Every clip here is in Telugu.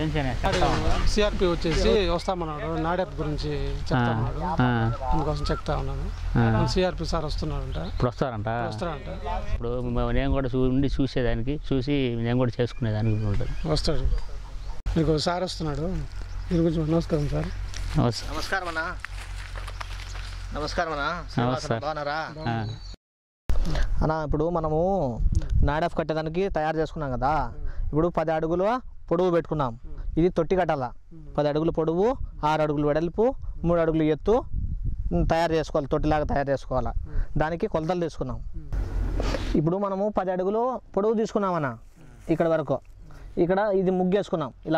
ఏం చేయను సిఆర్పి వచ్చేసి వస్తామన్నాడు నాడెప్ గురించి చెప్తామన్నాడు అందుకోసం చెప్తా ఉన్నాను సిఆర్పి సార్ వస్తున్నాడంట ఇప్పుడు వస్తారంట వస్తాడంట ఇప్పుడు మ- నేను కూడా చూ ఉండి చూసేదానికి చూసి నేను కూడా చేసుకునేదానికి ఉంటుంది వస్తాడు మీకు సార్ వస్తున్నాడు దీని గురించి నమస్కారం సార్ నమస్తే నమస్కారం అన్న నమస్కారం అన్న నమస్కారం. బాగున్నారా ఆ, అన్న ఇప్పుడు మనము నాడాఫ్ కట్టేదానికి తయారు చేసుకున్నాం కదా ఇప్పుడు పది అడుగులు పొడవు పెట్టుకున్నాం ఇది తొట్టి కట్టాల పది అడుగులు పొడవు ఆరు అడుగులు వెడల్పు మూడు అడుగులు ఎత్తు ఉమ్, తయారు చేసుకోవాలి తొట్టిలాగా తయారు చేసుకోవాలి దానికి కొలతలు తీసుకున్నాం ఇప్పుడు మనము పది అడుగులు పొడవు తీసుకున్నామన్న ఇక్కడ వరకు ఇక్కడ ఇది ముగ్గేసుకున్నాం ఇలా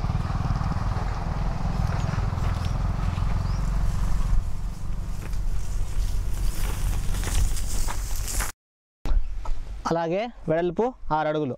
అలాగే వెడల్పు ఆరు అడుగులు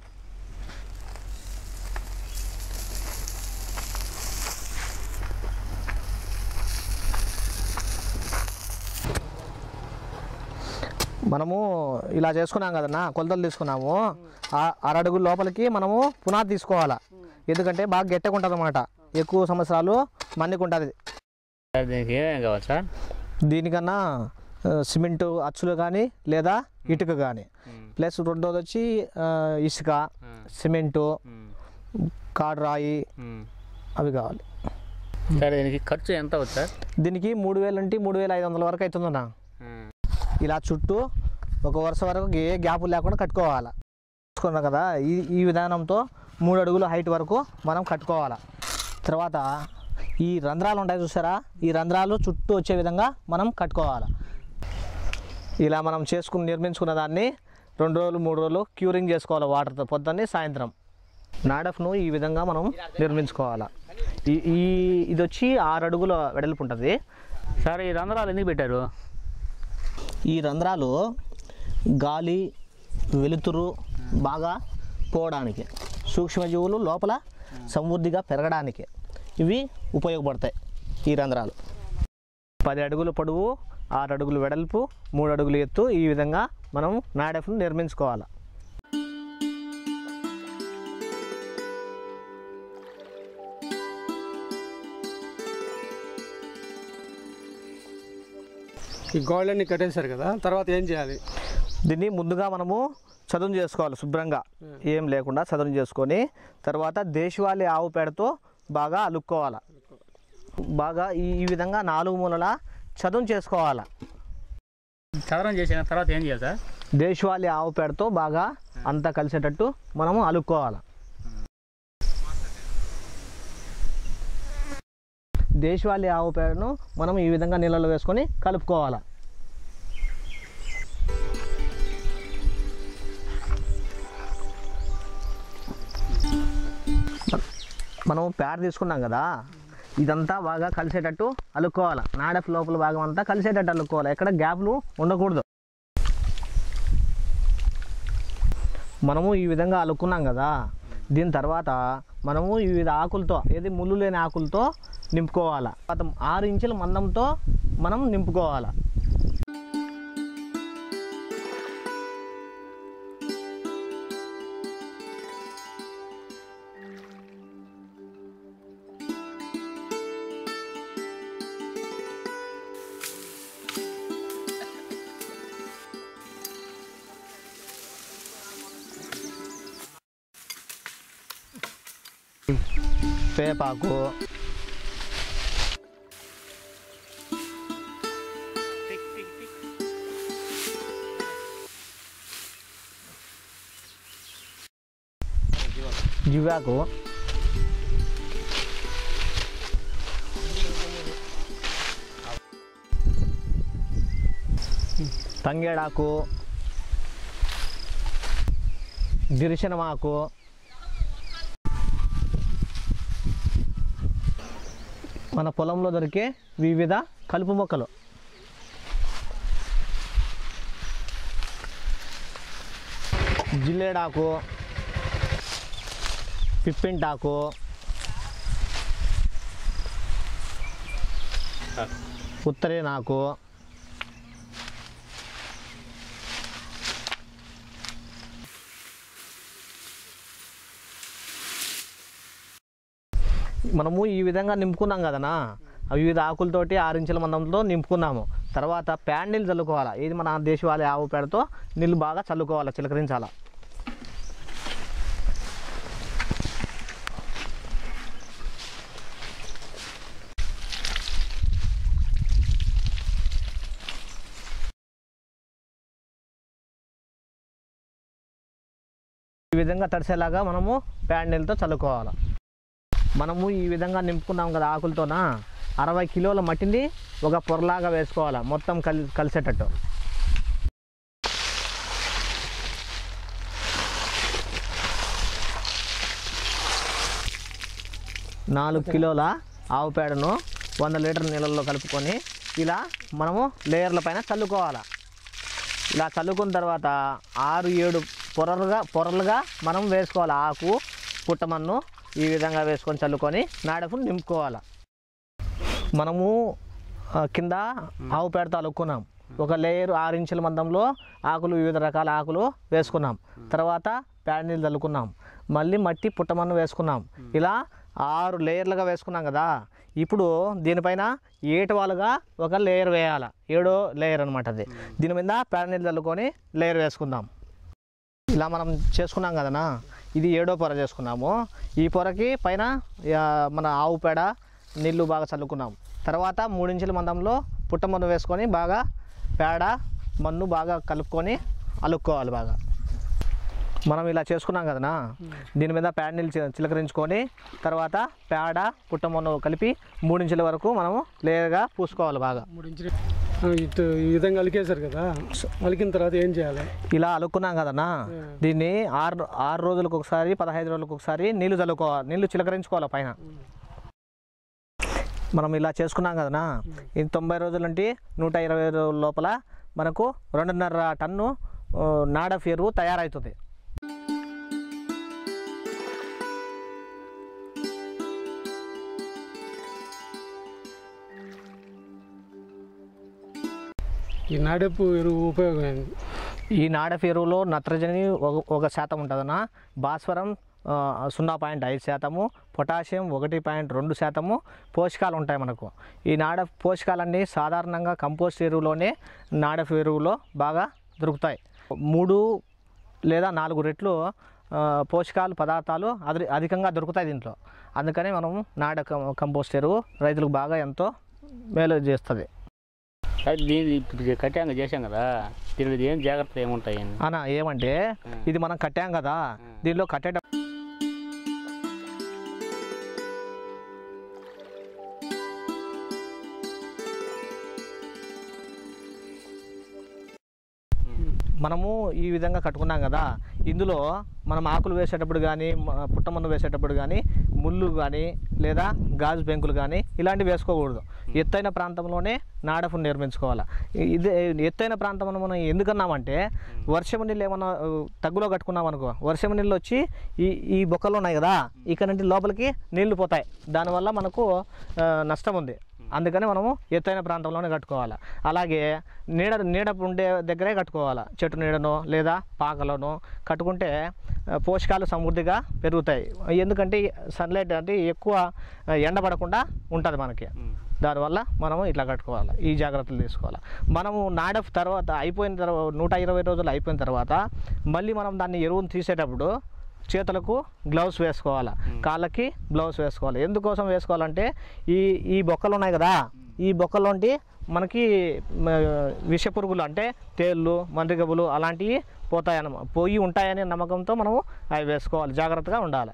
మనము ఇలా చేసుకున్నాం కదన్నా కొలతలు తీసుకున్నాము ఆ అరడుగు లోపలికి మనము పునాది తీసుకోవాలా ఎందుకంటే బాగా గట్టెకుంటుంది అనమాట ఎక్కువ సంవత్సరాలు మన్నికుంటుంది సార్ దీనికి ఏమేమి కావాలి సార్ దీనికన్నా ఆ, సిమెంటు అచ్చులు కానీ లేదా ఇటుక కానీ ప్లస్ రెండోది వచ్చి ఆ, ఇసుక సిమెంటు కాడు రాయి అవి కావాలి సార్ దీనికి ఖర్చు ఎంత అవుతుంది సార్ దీనికి మూడు వేల నుండి మూడు వేల ఐదు వందల వరకు అవుతుందన్నా ఇలా చుట్టూ ఒక వరుస వరకు ఏ గ్యాప్ లేకుండా కట్టుకోవాలి చూసుకున్నాం కదా ఈ ఈ విధానంతో మూడు అడుగుల హైట్ వరకు మనం కట్టుకోవాలి తర్వాత ఈ రంధ్రాలు ఉంటాయి చూసారా ఈ రంధ్రాలు చుట్టూ వచ్చే విధంగా మనం కట్టుకోవాలి ఇలా మనం చేసుకుని నిర్మించుకున్న దాన్ని రెండు రోజులు మూడు రోజులు క్యూరింగ్ చేసుకోవాలి వాటర్తో పొద్దున్నే సాయంత్రం నాడఫ్ను ఈ విధంగా మనం నిర్మించుకోవాలి ఈ ఈ ఇది వచ్చి ఆరు అడుగుల వెడల్పు ఉంటుంది సార్ ఈ రంధ్రాలు ఎందుకు పెట్టారు ఈ రంధ్రాలు గాలి వెలుతురు బాగా పోవడానికి సూక్ష్మజీవులు లోపల సమృద్ధిగా పెరగడానికి ఇవి ఉపయోగపడతాయి ఈ రంధ్రాలు పది అడుగుల పొడవు ఆరు అడుగులు వెడల్పు మూడు అడుగులు ఎత్తు ఈ విధంగా మనం నాడెఫ్ను నిర్మించుకోవాలి ఈ గోడలన్నీ కట్టేశారు కదా తర్వాత ఏం చేయాలి దీన్ని ముందుగా మనము చదును చేసుకోవాలి శుభ్రంగా ఏం లేకుండా చదును చేసుకొని తర్వాత దేశవాళీ ఆవు పేడతో బాగా అలుక్కోవాలి బాగా ఈ ఈ విధంగా నాలుగు మూలల చదును చేసుకోవాలి చదరం చేసిన తర్వాత ఏం చేయాలి సార్ దేశవాళీ ఆవు పేడతో బాగా అంతా కలిసేటట్టు మనము అలుక్కోవాలి దేశవాళీ ఆవు పేడను మనం ఈ విధంగా నీళ్ళలో వేసుకొని కలుపుకోవాలి మనం పేడ తీసుకున్నాం కదా ఇదంతా బాగా కలిసేటట్టు అలుక్కోవాలి నాడఫ్ లోపల భాగం అంతా కలిసేటట్టు అలుక్కోవాలి ఎక్కడ గ్యాప్లు ఉండకూడదు మనము ఈ విధంగా అలుక్కున్నాం కదా దీని తర్వాత మనము వివిధ ఆకులతో ఏది ముళ్ళు లేని ఆకులతో నింపుకోవాలి తర్వాత ఆరు ఇంచుల మందంతో మనం నింపుకోవాలి వేపాకు జివ్వాకు తంగేడాకు దిరిశనమాకు మన పొలంలో దొరికే వివిధ కలుపు మొక్కలు జిల్లేడాకు పిప్పింటాకు ఉత్తరేనాకు మనము ఈ విధంగా నింపుకున్నాం కదనా ఆ వివిధ ఆకులతోటి ఆరించుల మందంతో నింపుకున్నాము తర్వాత ప్యాడ్ నీళ్ళు చల్లుకోవాలి ఇది మన దేశవాళీ ఆవు పేడతో నీళ్ళు బాగా చల్లుకోవాలి చిలకరించాలి ఈ విధంగా తడిసేలాగా మనము ప్యాడ్ నీళ్ళతో చల్లుకోవాలి మనము ఈ విధంగా నింపుకున్నాం కదా ఆకులతోన అరవై కిలోల మట్టిని ఒక పొరలాగా వేసుకోవాలి మొత్తం కలి కలిసేటట్టు నాలుగు కిలోల ఆవు పేడను వంద లీటర్ నీళ్ళల్లో కలుపుకొని ఇలా మనము లేయర్ల పైన చల్లుకోవాలి ఇలా చల్లుకున్న తర్వాత ఆరు ఏడు పొరలుగా పొరలుగా మనం వేసుకోవాలి ఆకు పుట్టమన్ను ఈ విధంగా వేసుకొని చల్లుకొని నాడపు నింపుకోవాలి మనము ఆ, కింద ఆవు పేడతో అలుక్కున్నాం ఒక లేయర్ ఆరు ఇంచుల మందంలో ఆకులు వివిధ రకాల ఆకులు వేసుకున్నాం తర్వాత పేడ నీళ్ళు చల్లుకున్నాం మళ్ళీ మట్టి పుట్టమన్ను వేసుకున్నాం ఇలా ఆరు లేయర్లుగా వేసుకున్నాం కదా ఇప్పుడు దీనిపైన ఏటవాలుగా ఒక లేయర్ వేయాలి ఏడో లేయర్ అనమాట అది దీని మీద పేడ నీళ్ళు చల్లుకొని లేయర్ వేసుకుందాం ఇలా మనం చేసుకున్నాం కదనా ఇది ఏడో పొర చేసుకున్నాము ఈ పొరకి పైన ఆ, మన ఆవు పేడ నీళ్ళు బాగా చల్లుకున్నాం తర్వాత మూడించుల మందంలో పుట్టమన్ను వేసుకొని బాగా పేడ మన్ను బాగా కలుపుకొని అలుక్కోవాలి బాగా మనం ఇలా చేసుకున్నాం కదనా దీని మీద పేడ నీళ్ళు చి- చిలకరించుకొని తర్వాత పేడ పుట్టమన్ను కలిపి మూడించుల వరకు మనము లేయర్గా పూసుకోవాలి బాగా మూడు ఇంచులు ఆ, ఇటు ఈ విధంగా అలికేశారు కదా అలికిన తర్వాత ఏం చేయాలి ఇలా అలుక్కున్నాం కదన్నా దీన్ని ఆరు ఆరు రోజులకు ఒకసారి పదహైదు రోజులకు ఒకసారి నీళ్లు చల్లుకోవాలి నీళ్లు చిలకరించుకోవాలి పైన మనం ఇలా చేసుకున్నాం కదనా ఇది తొంభై రోజులు అంటే నూట ఇరవై రోజుల లోపల మనకు రెండున్నర టన్ను ఆ, నాడఫ్ ఎరువు తయారవుతుంది ఈ నాడెప్పు ఎరువు ఉపయోగం ఏంది ఈ నాడఫ్ ఎరువులో నత్రజని ఒక ఒక శాతం ఉంటుందన్న భాస్వరం ఆ, సున్నా పాయింట్ ఐదు శాతము పొటాషియం ఒకటి పాయింట్ రెండు శాతము పోషకాలు ఉంటాయి మనకు ఈ నాడఫ్ పోషకాలన్నీ సాధారణంగా కంపోస్ట్ ఎరువులోనే నాడఫ్ ఎరువులో బాగా దొరుకుతాయి మూడు లేదా నాలుగు రెట్లు ఆ, పోషకాలు పదార్థాలు అధి అధికంగా దొరుకుతాయి దీంట్లో అందుకని మనం నాడ కం- కంపోస్ట్ ఎరువు రైతులకు బాగా ఎంతో మేలు చేస్తుంది అది దీన్ని ఇప్పుడు కట్టాక చేశాం కదా దీనిలో ఏం జాగ్రత్తలు ఏముంటాయి అని అన్న ఏమంటే ఇది మనం కట్టాం కదా దీనిలో కట్టేట మనము ఈ విధంగా కట్టుకున్నాం కదా ఇందులో మనం ఆకులు వేసేటప్పుడు కానీ మ- పుట్టమన్ను వేసేటప్పుడు కానీ ముళ్ళు కానీ లేదా గాజు పెంకులు కానీ ఇలాంటివి వేసుకోకూడదు ఎత్తైన ప్రాంతంలోనే నాడఫు నిర్మించుకోవాలి ఇ- ఇది ఎత్తైన ప్రాంతం మనం ఎందుకన్నామంటే వర్షం నీళ్ళు ఏమన్నా ఆ, తగ్గులో కట్టుకున్నాం అనుకో వర్షం నీళ్ళు వచ్చి ఈ ఈ బొక్కలు ఉన్నాయి కదా ఇక్కడ నుండి లోపలికి నీళ్లు పోతాయి దానివల్ల మనకు ఆ, నష్టం ఉంది అందుకని మనము ఎత్తైన ప్రాంతంలోనే కట్టుకోవాలి అలాగే నీడ నీడ ఉండే దగ్గరే కట్టుకోవాలి చెట్టు నీడనో లేదా పాకలోనో కట్టుకుంటే ఆ, పోషకాలు సమృద్ధిగా పెరుగుతాయి ఎందుకంటే సన్లైట్ అంటే ఎక్కువ ఆ, ఎండ పడకుండా ఉంటుంది మనకి దానివల్ల మనము ఇట్లా కట్టుకోవాలి ఈ జాగ్రత్తలు తీసుకోవాలి మనము నాడఫ్ తర్వాత అయిపోయిన తర్వాత నూట ఇరవై రోజులు అయిపోయిన తర్వాత మళ్ళీ మనం దాన్ని ఎరువును తీసేటప్పుడు చేతులకు గ్లౌస్ వేసుకోవాలి కాళ్ళకి గ్లౌస్ వేసుకోవాలి ఎందుకోసం వేసుకోవాలంటే ఈ ఈ బొక్కలు ఉన్నాయి కదా ఈ బొక్కలోంటి మనకి మ, విష పురుగులు అంటే తేళ్ళు మందిగబులు అలాంటివి పోతాయన్నమా పోయి ఉంటాయనే నమ్మకంతో మనము అవి వేసుకోవాలి జాగ్రత్తగా ఉండాలి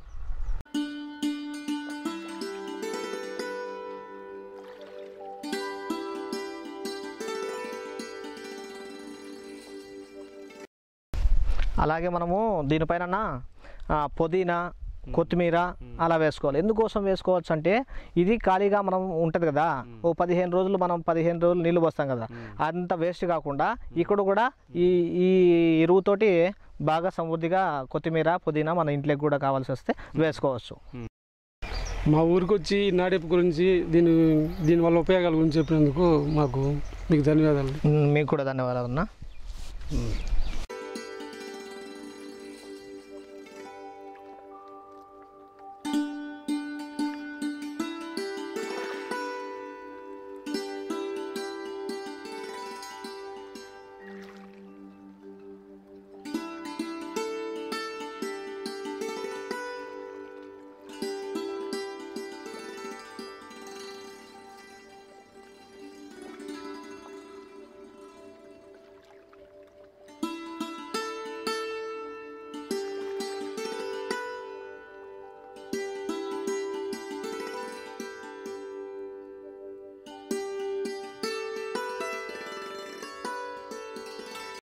అలాగే మనము దీనిపైన ఆ, పుదీనా కొత్తిమీర అలా వేసుకోవాలి ఎందుకోసం వేసుకోవచ్చు అంటే ఇది ఖాళీగా మనం ఉంటుంది కదా ఓ పదిహేను రోజులు మనం పదిహేను రోజులు నీళ్ళు పోస్తాం కదా అంత వేస్ట్ కాకుండా ఇక్కడ కూడా ఈ ఈ ఎరువుతోటి బాగా సమృద్ధిగా కొత్తిమీర పుదీనా మన ఇంట్లోకి కూడా కావాల్సి వస్తే వేసుకోవచ్చు మా ఊరికి వచ్చి ఈ నాడెప్పు గురించి దీని దీనివల్ల ఉపయోగాల గురించి చెప్పినందుకు మాకు మీకు ధన్యవాదాలు మీకు కూడా ధన్యవాదాలు అన్న